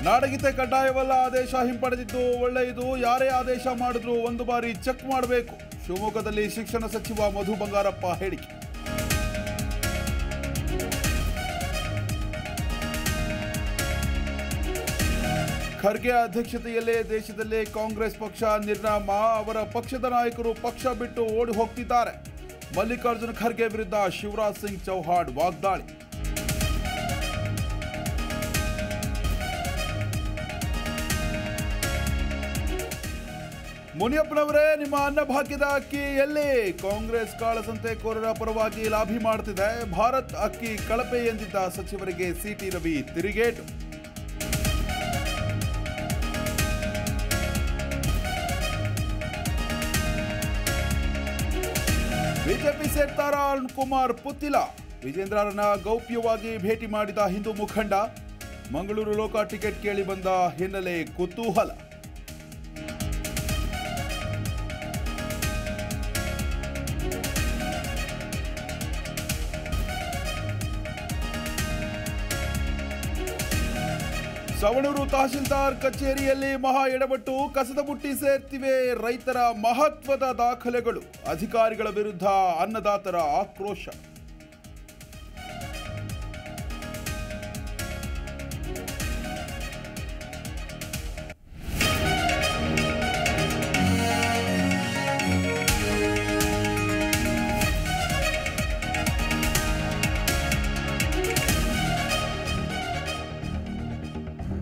ನಾಡಗೀತೆ ಕಡ್ಡಾಯವಲ್ಲ ಆದೇಶ ಹಿಂಪಡೆದಿದ್ದು ಒಳ್ಳೆಯದು ಯಾರೇ ಆದೇಶ ಮಾಡಿದ್ರು ಒಂದು ಬಾರಿ ಚೆಕ್ ಮಾಡಬೇಕು ಶಿವಮೊಗ್ಗದಲ್ಲಿ ಶಿಕ್ಷಣ ಸಚಿವ ಮಧು ಬಂಗಾರಪ್ಪ ಹೇಳಿಕೆ ಖರ್ಗೆ ಅಧ್ಯಕ್ಷತೆಯಲ್ಲೇ ದೇಶದಲ್ಲೇ ಕಾಂಗ್ರೆಸ್ ಪಕ್ಷ ನಿರ್ನಾಮ ಅವರ ಪಕ್ಷದ ನಾಯಕರು ಪಕ್ಷ ಬಿಟ್ಟು ಓಡಿ ಹೋಗ್ತಿದ್ದಾರೆ ಮಲ್ಲಿಕಾರ್ಜುನ ಖರ್ಗೆ ವಿರುದ್ಧ ಶಿವರಾಜ್ ಸಿಂಗ್ ಚೌಹಾಣ್ ವಾಗ್ದಾಳಿ ಮುನಿಯಪ್ಪನವರೇ ನಿಮ್ಮ ಅನ್ನಭಾಗ್ಯದ ಅಕ್ಕಿ ಎಲ್ಲಿ ಕಾಂಗ್ರೆಸ್ ಕಾಳಸಂತೆಕೋರರ ಪರವಾಗಿ ಲಾಭಿ ಮಾಡುತ್ತಿದೆ ಭಾರತ್ ಅಕ್ಕಿ ಕಳಪೆ ಎಂದಿದ್ದ ಸಚಿವರಿಗೆ ಸಿಟಿ ರವಿ ತಿರುಗೇಟು ಬಿಜೆಪಿ ಸೇರ್ತಾರ ಅರುಣ್ ಕುಮಾರ್ ಪುತ್ತಿಲ ವಿಜೇಂದ್ರರನ್ನ ಗೌಪ್ಯವಾಗಿ ಭೇಟಿ ಮಾಡಿದ ಹಿಂದೂ ಮುಖಂಡ ಮಂಗಳೂರು ಲೋಕ ಟಿಕೆಟ್ ಕೇಳಿ ಬಂದ ಹಿನ್ನೆಲೆ ಕುತೂಹಲ ಸವಣೂರು ತಹಶೀಲ್ದಾರ್ ಕಚೇರಿಯಲ್ಲಿ ಮಹಾ ಎಡವಟ್ಟು ಕಸದ ಬುಟ್ಟಿ ಸೇರ್ತಿವೆ ರೈತರ ಮಹತ್ವದ ದಾಖಲೆಗಳು ಅಧಿಕಾರಿಗಳ ವಿರುದ್ಧ ಅನ್ನದಾತರ ಆಕ್ರೋಶ